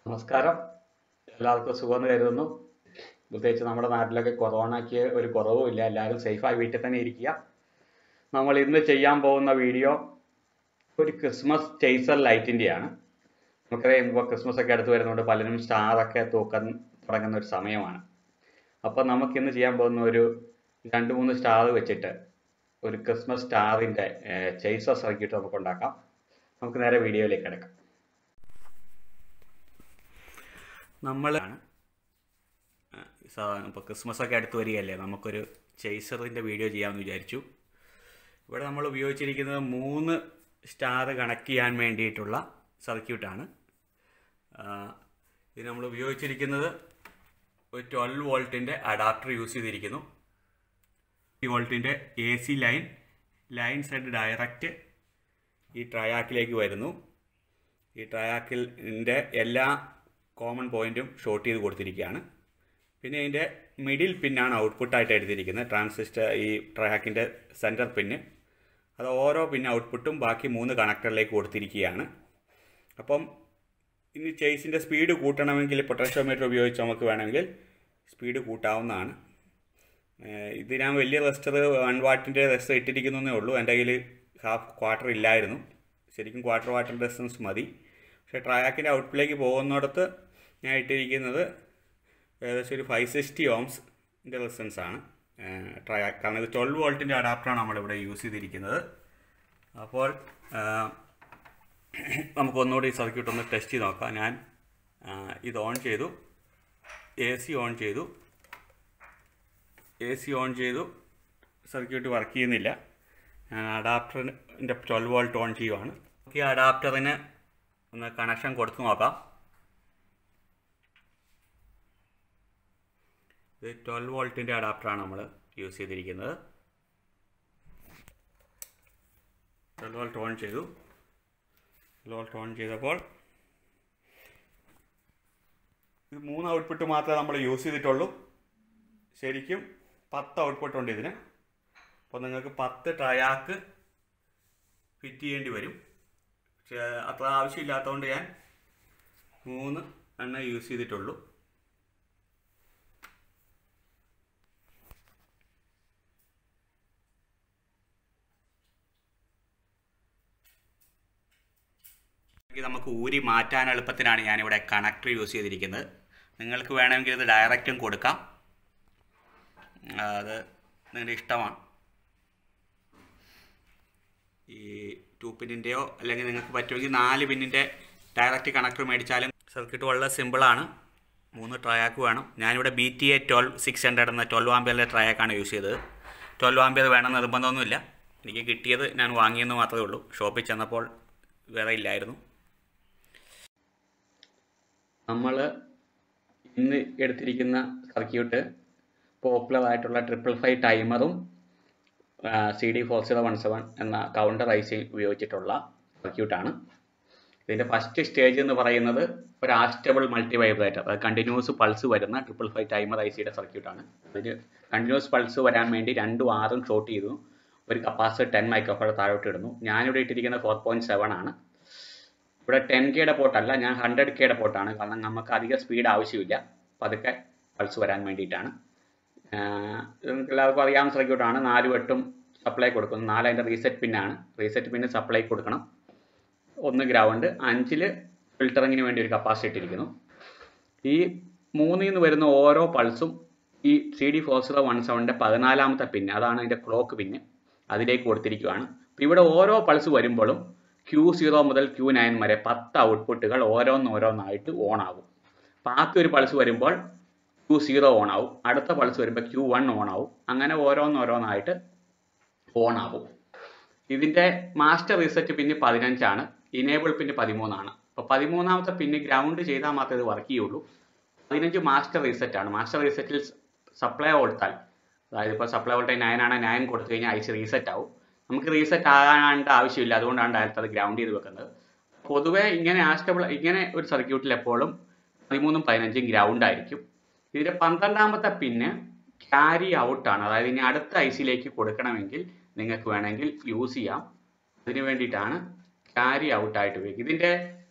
നമസ്കാരം എല്ലാവർക്കും സുഖമെന്ന് കരുതുന്നു പ്രത്യേകിച്ച് നമ്മുടെ നാട്ടിലൊക്കെ കൊറോണയ്ക്ക് ഒരു കുറവുമില്ല എല്ലാവരും സേഫായി വീട്ടിൽ തന്നെ ഇരിക്കുക നമ്മൾ ഇന്ന് ചെയ്യാൻ പോകുന്ന വീഡിയോ ഒരു ക്രിസ്മസ് ചേസർ ലൈറ്റിൻ്റെയാണ് നമുക്കറിയാം ഇപ്പോൾ ക്രിസ്മസ് ഒക്കെ അടുത്ത് വരുന്നതുകൊണ്ട് പലരും സ്റ്റാറൊക്കെ തൂക്കാൻ തുടങ്ങുന്ന ഒരു സമയമാണ് അപ്പോൾ നമുക്കിന്ന് ചെയ്യാൻ പോകുന്ന ഒരു രണ്ട് മൂന്ന് സ്റ്റാർ വെച്ചിട്ട് ഒരു ക്രിസ്മസ് സ്റ്റാറിൻ്റെ ചേസർ സർക്യൂട്ട് നമുക്ക് ഉണ്ടാക്കാം നമുക്ക് നേരെ വീഡിയോയിലേക്ക് കിടക്കാം നമ്മൾ ഇപ്പോൾ ക്രിസ്മസ് ഒക്കെ അടുത്ത് വരികയല്ലേ നമുക്കൊരു ചേസറിൻ്റെ വീഡിയോ ചെയ്യാമെന്ന് വിചാരിച്ചു ഇവിടെ നമ്മൾ ഉപയോഗിച്ചിരിക്കുന്നത് മൂന്ന് സ്റ്റാർ കണക്ട് ചെയ്യാൻ വേണ്ടിയിട്ടുള്ള സർക്യൂട്ടാണ് ഇത് നമ്മൾ ഉപയോഗിച്ചിരിക്കുന്നത് ഒരു ട്വൽവ് വോൾട്ടിൻ്റെ അഡാപ്റ്റർ യൂസ് ചെയ്തിരിക്കുന്നു ഈ വോൾട്ടിൻ്റെ A C line line Z direct ഈ ട്രയാക്കിലേക്ക് വരുന്നു ഈ ട്രയാക്കിൻ്റെ എല്ലാ കോമൺ പോയിന്റും ഷോർട്ട് ചെയ്ത് കൊടുത്തിരിക്കുകയാണ് പിന്നെ ഇതിൻ്റെ മിഡിൽ പിന്നാണ് ഔട്ട്പുട്ടായിട്ട് എടുത്തിരിക്കുന്നത് ട്രാൻസിസ്റ്റർ ഈ ട്രാക്കിൻ്റെ സെൻറ്റർ പിന്ന് അത് ഓരോ പിൻ ഔട്ട്പുട്ടും ബാക്കി മൂന്ന് കണക്ടറിലേക്ക് കൊടുത്തിരിക്കുകയാണ് അപ്പം ഇനി ചേസിൻ്റെ സ്പീഡ് കൂട്ടണമെങ്കിൽ പൊട്ടൻഷ്യോമീറ്റർ ഉപയോഗിച്ച് നമുക്ക് വേണമെങ്കിൽ സ്പീഡ് കൂട്ടാവുന്നതാണ് ഇത് ഞാൻ വലിയ റെസ്റ്റർ വൺ വാട്ടിൻ്റെ റെസ്റ്റർ ഇട്ടിരിക്കുന്നതേ ഉള്ളൂ എൻ്റെ കയ്യിൽ ഹാഫ് ക്വാർട്ടർ ഇല്ലായിരുന്നു ശരിക്കും ക്വാർട്ടർ വാട്ടിൻ്റെ റെസിസ്റ്റൻസ് മതി പക്ഷേ ട്രയാക്കിൻ്റെ ഔട്ട്പുട്ടിലേക്ക് പോകുന്നിടത്ത് ഞാൻ ഇട്ടിരിക്കുന്നത് ഏകദേശം ഒരു ഫൈവ് സിക്സ്റ്റി ഓംസിൻ്റെ റെസിസ്റ്റൻസ് ആണ് ട്രയാക്ക് കാരണം ഇത് ട്വൽവ് വോൾട്ടിൻ്റെ അഡാപ്റ്ററാണ് നമ്മളിവിടെ യൂസ് ചെയ്തിരിക്കുന്നത് അപ്പോൾ നമുക്ക് ഒന്നുകൂടി ഈ സർക്യൂട്ട് ഒന്ന് ടെസ്റ്റ് ചെയ്ത് നോക്കാം ഞാൻ ഇത് ഓൺ ചെയ്തു എ സി ഓൺ ചെയ്തു എ സി ഓൺ ചെയ്തു സർക്യൂട്ട് വർക്ക് ചെയ്യുന്നില്ല ഞാൻ അഡാപ്റ്ററിൻ്റെ ട്വൽവ് വോൾട്ട് ഓൺ ചെയ്യുവാണ് നമുക്ക് ഈ അഡാപ്റ്ററിന് ഒന്ന് കണക്ഷൻ കൊടുത്തു നോക്കാം ഇത് ട്വൽവ് വോൾട്ടിൻ്റെ അഡാപ്റ്ററാണ് നമ്മൾ യൂസ് ചെയ്തിരിക്കുന്നത് ട്വൽവ് വോൾട്ട് ഓൺ ചെയ്തു ട്വൽവ് വോൾട്ട് ഓൺ ചെയ്തപ്പോൾ ഇത് മൂന്ന് ഔട്ട്പുട്ട് മാത്രമേ നമ്മൾ യൂസ് ചെയ്തിട്ടുള്ളൂ ശരിക്കും പത്ത് ഔട്ട്പുട്ട് ഉണ്ട് ഇതിന് അപ്പോൾ നിങ്ങൾക്ക് പത്ത് ട്രയാക്ക് ഫിറ്റ് ചെയ്യേണ്ടി വരും പക്ഷേ അത്ര ആവശ്യമില്ലാത്തതുകൊണ്ട് ഞാൻ മൂന്ന് എണ്ണ യൂസ് ചെയ്തിട്ടുള്ളൂ നമുക്ക് ഊരി മാറ്റാൻ എളുപ്പത്തിനാണ് ഞാനിവിടെ കണക്ടർ യൂസ് ചെയ്തിരിക്കുന്നത് നിങ്ങൾക്ക് വേണമെങ്കിൽ ഇത് ഡയറക്റ്റും കൊടുക്കാം അത് നിങ്ങളുടെ ഇഷ്ടമാണ് ഈ ടു പിന്നിൻ്റെയോ അല്ലെങ്കിൽ നിങ്ങൾക്ക് പറ്റുമെങ്കിൽ നാല് പിന്നിൻ്റെ ഡയറക്റ്റ് കണക്ടർ മേടിച്ചാലും സർക്യൂട്ട് വളരെ സിമ്പിളാണ് മൂന്ന് ട്രയാക്ക് വേണം ഞാനിവിടെ B T A twelve six hundred എന്ന ട്വൽവ് ആംബിയറിൻ്റെ ട്രയാക്കാണ് യൂസ് ചെയ്തത് ട്വൽവ് ആംബിയർ വേണം നിർബന്ധമൊന്നുമില്ല എനിക്ക് കിട്ടിയത് ഞാൻ വാങ്ങിയെന്ന് മാത്രമേ ഉള്ളൂ ഷോപ്പിൽ ചെന്നപ്പോൾ വേറെ ഇല്ലായിരുന്നു നമ്മൾ ഇന്ന് എടുത്തിരിക്കുന്ന സർക്യൂട്ട് പോപ്പുലർ ആയിട്ടുള്ള ട്രിപ്പിൾ ഫൈവ് ടൈമറും C D four zero one seven എന്ന കൗണ്ടർ ഐ സി ഉപയോഗിച്ചിട്ടുള്ള സർക്യൂട്ടാണ് ഇതിൻ്റെ ഫസ്റ്റ് സ്റ്റേജ് എന്ന് പറയുന്നത് ഒരു ആസ്റ്റബിൾ മൾട്ടി വൈബ്രേറ്റർ അത് കണ്ടിന്യൂസ് പൾസ് വരുന്ന ട്രിപ്പിൾ ഫൈവ് ടൈമർ ഐ സിയുടെ സർക്യൂട്ടാണ് അതിന് കണ്ടിന്യൂസ് പൾസ് വരാൻ വേണ്ടി രണ്ടും ആറും ഷോർട്ട് ചെയ്തു ഒരു കപ്പാസിറ്റർ ടെൻ മൈക്രോഫോൺ താഴോട്ട് ഇടുന്നു ഞാനിവിടെ ഇട്ടിരിക്കുന്നത് ഫോർ പോയിൻറ്റ് സെവൻ ആണ് ഇവിടെ ടെൻ കെയുടെ പോർട്ടല്ല ഞാൻ ഹൺഡ്രഡ് കെയുടെ പോർട്ടാണ് കാരണം നമുക്ക് അധികം സ്പീഡ് ആവശ്യമില്ല പതുക്കെ പൾസ് വരാൻ വേണ്ടിയിട്ടാണ് നിങ്ങൾക്ക് എല്ലാവർക്കും അറിയാവുന്ന സർക്യൂട്ടാണ് നാലും എട്ടും സപ്ലൈ കൊടുക്കുന്നു നാല് അതിൻ്റെ റീസെറ്റ് പിന്നാണ് റീസെറ്റ് പിന്ന് സപ്ലൈ കൊടുക്കണം ഒന്ന് ഗ്രൗണ്ട് അഞ്ചിൽ ഫിൽറ്ററിങ്ങിന് വേണ്ടി ഒരു കപ്പാസിറ്റി ഇട്ടിരിക്കുന്നു ഈ മൂന്നിൽ നിന്ന് വരുന്ന ഓരോ പൾസും ഈ C D four zero one സെവൻ്റെ പതിനാലാമത്തെ പിന്ന് അതാണ് അതിൻ്റെ ക്ലോക്ക് പിന്ന് അതിലേക്ക് കൊടുത്തിരിക്കുകയാണ് അപ്പോൾ ഇവിടെ ഓരോ പൾസ് വരുമ്പോഴും ക്യൂ സീറോ മുതൽ ക്യൂ നയൻ വരെ പത്ത് ഔട്ട്പുട്ടുകൾ ഓരോന്നോരോന്നായിട്ട് ഓൺ ആകും അപ്പോൾ ആദ്യം ഒരു പൾസ് വരുമ്പോൾ ക്യൂ സീറോ ഓൺ ആവും അടുത്ത പൾസ് വരുമ്പോൾ ക്യൂ വൺ ഓൺ ആവും അങ്ങനെ ഓരോന്നോരോന്നായിട്ട് ഓൺ ആവും ഇതിൻ്റെ മാസ്റ്റർ റീസെറ്റ് പിന്ന് പതിനഞ്ചാണ് ഇനേബിൾ പിന്ന് പതിമൂന്നാണ് അപ്പോൾ പതിമൂന്നാമത്തെ പിന്ന് ഗ്രൗണ്ട് ചെയ്താൽ മാത്രമേ ഇത് വർക്ക് ചെയ്യുള്ളൂ പതിനഞ്ച് മാസ്റ്റർ റീസെറ്റ് ആണ് മാസ്റ്റർ റീസെറ്റിൽ സപ്ലൈ കൊടുത്താൽ അതായത് ഇപ്പോൾ സപ്ലൈ വോൾട്ടേജ് നയൻ ആണ് നയൻ കൊടുത്തു കഴിഞ്ഞാൽ ഐ സി റീസെറ്റ് ആവും നമുക്ക് റീസെറ്റ് ആകാണ്ട് ആവശ്യമില്ല അതുകൊണ്ടാണ് ഡയറക്റ്റ് അത് ഗ്രൗണ്ട് ചെയ്ത് വെക്കുന്നത് പൊതുവേ ഇങ്ങനെ ആസ്റ്റബിൾ ഇങ്ങനെ ഒരു സർക്യൂട്ടിൽ എപ്പോഴും പതിമൂന്നും പതിനഞ്ചും ഗ്രൗണ്ട് ആയിരിക്കും ഇതിൻ്റെ പന്ത്രണ്ടാമത്തെ പിന്ന് ക്യാരി ഔട്ടാണ് അതായത് ഇനി അടുത്ത ഐ സിയിലേക്ക് കൊടുക്കണമെങ്കിൽ നിങ്ങൾക്ക് വേണമെങ്കിൽ യൂസ് ചെയ്യാം അതിന് വേണ്ടിയിട്ടാണ് ക്യാരി ഔട്ടായിട്ട് ഉപയോഗിക്കുക ഇതിൻ്റെ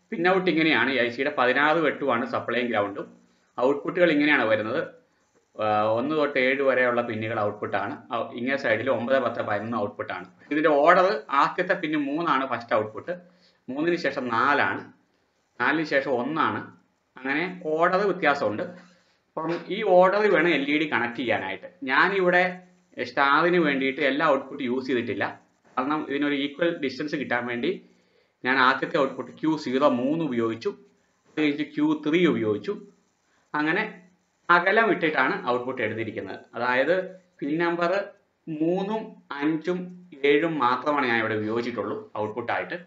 പിൻ ഔട്ട് ഇങ്ങനെയാണ് ഈ ഐ സിയുടെ പതിനാറ് വെട്ടുമാണ് സപ്ലൈയും ഗ്രൗണ്ടും ഔട്ട്പുട്ടുകൾ ഇങ്ങനെയാണ് വരുന്നത് ആ, ഒന്ന് തൊട്ട് ഏഴ് വരെയുള്ള പിന്നുകൾ ഔട്ട്പുട്ടാണ് ഇങ്ങനെ സൈഡിൽ ഒമ്പത് പത്ത് പതിനൊന്ന് ഔട്ട്പുട്ടാണ് ഇതിൻ്റെ ഓർഡർ ആദ്യത്തെ പിന്ന് മൂന്നാണ് ഫസ്റ്റ് ഔട്ട്പുട്ട് മൂന്നിന് ശേഷം നാലാണ് നാലിന് ശേഷം ഒന്നാണ് അങ്ങനെ ഓർഡർ വ്യത്യാസമുണ്ട് അപ്പം ഈ ഓർഡറിൽ വേണം എൽ ഇ ഡി കണക്ട് ചെയ്യാനായിട്ട് ഞാനിവിടെ സ്റ്റാറിന് വേണ്ടിയിട്ട് എല്ലാ ഔട്ട്പുട്ട് യൂസ് ചെയ്തിട്ടില്ല കാരണം ഇതിനൊരു ഈക്വൽ ഡിസ്റ്റൻസ് കിട്ടാൻ വേണ്ടി ഞാൻ ആദ്യത്തെ ഔട്ട്പുട്ട് ക്യൂ സീറോ മൂന്ന് ഉപയോഗിച്ചു അത് കഴിഞ്ഞ് ക്യൂ ത്രീ ഉപയോഗിച്ചു അങ്ങനെ അകലം വിട്ടിട്ടാണ് ഔട്ട്പുട്ട് എടുത്തിരിക്കുന്നത് അതായത് പിൻ നമ്പർ മൂന്നും അഞ്ചും ഏഴും മാത്രമാണ് ഞാൻ ഇവിടെ ഉപയോഗിച്ചിട്ടുള്ളൂ ഔട്ട്പുട്ടായിട്ട്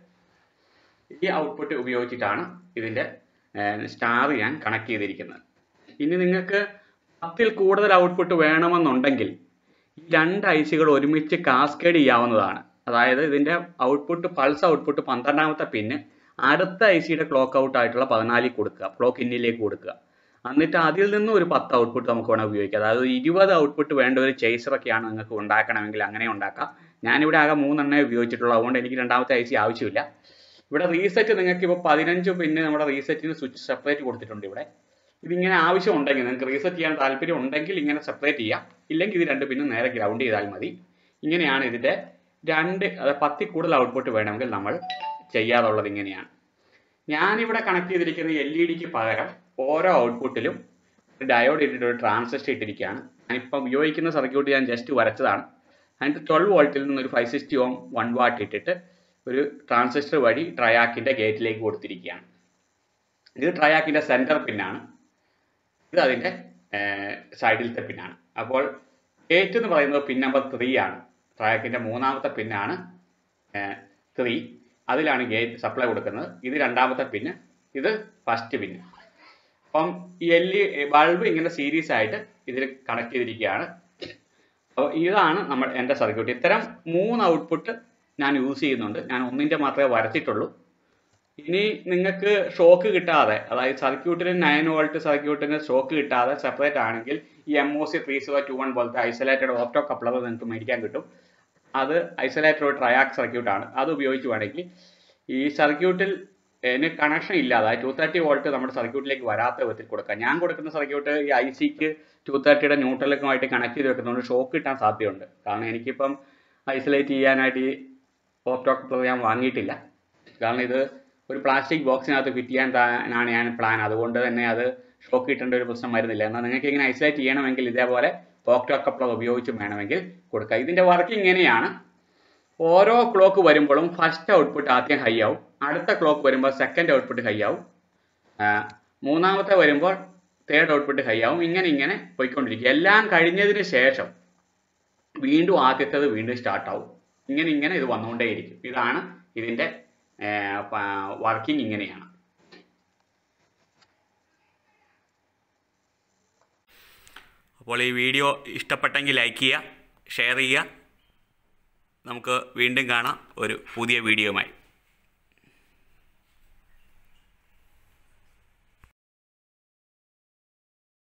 ഈ ഔട്ട്പുട്ട് ഉപയോഗിച്ചിട്ടാണ് ഇതിൻ്റെ സ്റ്റാർ ഞാൻ കണക്ട് ചെയ്തിരിക്കുന്നത് ഇനി നിങ്ങൾക്ക് പത്തിൽ കൂടുതൽ ഔട്ട്പുട്ട് വേണമെന്നുണ്ടെങ്കിൽ ഈ രണ്ട് ഐ സികൾ ഒരുമിച്ച് കാസ്കേഡ് ചെയ്യാവുന്നതാണ് അതായത് ഇതിൻ്റെ ഔട്ട്പുട്ട് പൾസ് ഔട്ട്പുട്ട് പന്ത്രണ്ടാമത്തെ പിന്ന് അടുത്ത ഐ സിയുടെ ക്ലോക്ക് ഔട്ട് ആയിട്ടുള്ള പതിനാലിൽ കൊടുക്കുക ക്ലോക്ക് ഇന്നിലേക്ക് കൊടുക്കുക എന്നിട്ട് അതിൽ നിന്നും ഒരു പത്ത് ഔട്ട്പുട്ട് നമുക്ക് വേണം ഉപയോഗിക്കാം അതായത് ഇരുപത് ഔട്ട്പുട്ട് വേണ്ട ഒരു ചേസറൊക്കെയാണ് നിങ്ങൾക്ക് ഉണ്ടാക്കണമെങ്കിൽ അങ്ങനെ ഉണ്ടാക്കാം ഞാനിവിടെ ആകെ മൂന്നെണ്ണേ ഉപയോഗിച്ചിട്ടുള്ളൂ അതുകൊണ്ട് എനിക്ക് രണ്ടാമത്തെ ഐ സി ആവശ്യമില്ല ഇവിടെ റീസെറ്റ് നിങ്ങൾക്ക് ഇപ്പോൾ പതിനഞ്ച് പിന്നെ നമ്മുടെ റീസെറ്റിന് സ്വിച്ച് സെപ്പറേറ്റ് കൊടുത്തിട്ടുണ്ട് ഇവിടെ ഇതിങ്ങനെ ആവശ്യം ഉണ്ടെങ്കിൽ നിങ്ങൾക്ക് റീസെറ്റ് ചെയ്യാൻ താല്പര്യം ഉണ്ടെങ്കിൽ ഇങ്ങനെ സെപ്പറേറ്റ് ചെയ്യാം ഇല്ലെങ്കിൽ ഇത് രണ്ട് പിന്നെ നേരെ ഗ്രൗണ്ട് ചെയ്താൽ മതി ഇങ്ങനെയാണ് ഇതിൻ്റെ രണ്ട് അത് പത്തിൽ കൂടുതൽ ഔട്ട്പുട്ട് വേണമെങ്കിൽ നമ്മൾ ചെയ്യാറുള്ളത് ഇങ്ങനെയാണ് ഞാനിവിടെ കണക്ട് ചെയ്തിരിക്കുന്ന എൽ ഇ ഡിക്ക് പകരം ഓരോ ഔട്ട്പുട്ടിലും ഡയോഡ് ഇട്ടിട്ട് ഒരു ട്രാൻസിസ്റ്റർ ഇട്ടിരിക്കുകയാണ് ഞാനിപ്പം ഉപയോഗിക്കുന്ന സർക്യൂട്ട് ഞാൻ ജസ്റ്റ് വരച്ചതാണ് അതിൻ്റെ ട്വൽവ് വോൾട്ടിൽ നിന്ന് ഒരു five sixty ohm one watt ഇട്ടിട്ട് ഒരു ട്രാൻസിസ്റ്റർ വഴി ട്രയാക്കിൻ്റെ ഗേറ്റിലേക്ക് കൊടുത്തിരിക്കുകയാണ് ഇത് ട്രയാക്കിൻ്റെ സെൻറ്റർ പിന്നാണ് ഇത് അതിൻ്റെ സൈഡിലത്തെ പിന്നാണ് അപ്പോൾ ഗേറ്റ് എന്ന് പറയുന്നത് പിൻ നമ്പർ ത്രീ ആണ് ട്രയാക്കിൻ്റെ മൂന്നാമത്തെ പിന്നാണ് ത്രീ അതിലാണ് ഗേറ്റ് സപ്ലൈ കൊടുക്കുന്നത് ഇത് രണ്ടാമത്തെ പിന്ന് ഇത് ഫസ്റ്റ് പിന്ന് അപ്പം ഈ എൽ ഇ ബൾബ് ഇങ്ങനെ സീരീസ് ആയിട്ട് ഇതിൽ കണക്ട് ചെയ്തിരിക്കുകയാണ് അപ്പോൾ ഇതാണ് നമ്മൾ എൻ്റെ സർക്യൂട്ട് ഇത്തരം മൂന്ന് ഔട്ട്പുട്ട് ഞാൻ യൂസ് ചെയ്യുന്നുണ്ട് ഞാൻ ഒന്നിൻ്റെ മാത്രമേ വരച്ചിട്ടുള്ളൂ ഇനി നിങ്ങൾക്ക് ഷോക്ക് കിട്ടാതെ അതായത് സർക്യൂട്ടിന് നയൻ വോൾട്ട് സർക്യൂട്ടിന് ഷോക്ക് കിട്ടാതെ സെപ്പറേറ്റ് ആണെങ്കിൽ ഈ M O C three zero two one പോലത്തെ ഐസൊലേറ്റഡ് ഓപ്റ്റോ കപ്ലർ നിങ്ങൾക്ക് മേടിക്കാൻ കിട്ടും അത് ഐസൊലേറ്റഡ് ട്രയാക് സർക്യൂട്ടാണ് അത് ഉപയോഗിച്ച് വേണമെങ്കിൽ ഈ സർക്യൂട്ടിൽ ഇതിന് കണക്ഷൻ ഇല്ലാതെ ടു തേർട്ടി വോൾട്ട് നമ്മുടെ സർക്യൂട്ടിലേക്ക് വരാത്ത വിധത്തിൽ കൊടുക്കാം ഞാൻ കൊടുക്കുന്ന സർക്യൂട്ട് ഈ ഐ സിക്ക് ടു തേർട്ടിയുടെ ന്യൂട്രലൊക്കെയുമായിട്ട് കണക്ട് ചെയ്ത് വെക്കുന്നതുകൊണ്ട് ഷോക്ക് കിട്ടാൻ സാധ്യതയുണ്ട് കാരണം എനിക്കിപ്പം ഐസൊലേറ്റ് ചെയ്യാനായിട്ട് ഈ ഓപ്റ്റോ കപ്ലർ ഞാൻ വാങ്ങിയിട്ടില്ല കാരണം ഇത് ഒരു പ്ലാസ്റ്റിക് ബോക്സിനകത്ത് ഫിറ്റ് ചെയ്യാൻ ആണ് ഞാൻ പ്ലാൻ അതുകൊണ്ട് തന്നെ അത് ഷോക്ക് കിട്ടേണ്ട ഒരു പ്രശ്നം വരുന്നില്ല എന്നാൽ നിങ്ങൾക്ക് ഇങ്ങനെ ഐസൊലേറ്റ് ചെയ്യണമെങ്കിൽ ഇതേപോലെ ഓക്ടോ കപ്ലർ ഉപയോഗിച്ചും വേണമെങ്കിൽ കൊടുക്കുക ഇതിൻ്റെ വർക്ക് ഇങ്ങനെയാണ് ഓരോ ക്ലോക്ക് വരുമ്പോഴും ഫസ്റ്റ് ഔട്ട്പുട്ട് ആദ്യം ഹൈ ആവും അടുത്ത ക്ലോക്ക് വരുമ്പോൾ സെക്കൻഡ് ഔട്ട്പുട്ട് ഹൈ ആവും ആ, മൂന്നാമത്തെ വരുമ്പോൾ തേർഡ് ഔട്ട്പുട്ട് ഹൈ ആവും ഇങ്ങനെ ഇങ്ങനെ പോയിക്കൊണ്ടിരിക്കും എല്ലാം കഴിഞ്ഞതിന് ശേഷം വീണ്ടും ആദ്യത്തേത് വീണ്ടും സ്റ്റാർട്ട് ആവും ഇങ്ങനെ ഇങ്ങനെ ഇത് വന്നുകൊണ്ടേയിരിക്കും ഇതാണ് ഇതിൻ്റെ വർക്കിംഗ് ഇങ്ങനെയാണ് അപ്പോൾ ഈ വീഡിയോ ഇഷ്ടപ്പെട്ടെങ്കിൽ ലൈക്ക് ചെയ്യുക ഷെയർ ചെയ്യുക നമുക്ക് വീണ്ടും കാണാം ഒരു പുതിയ വീഡിയോയുമായി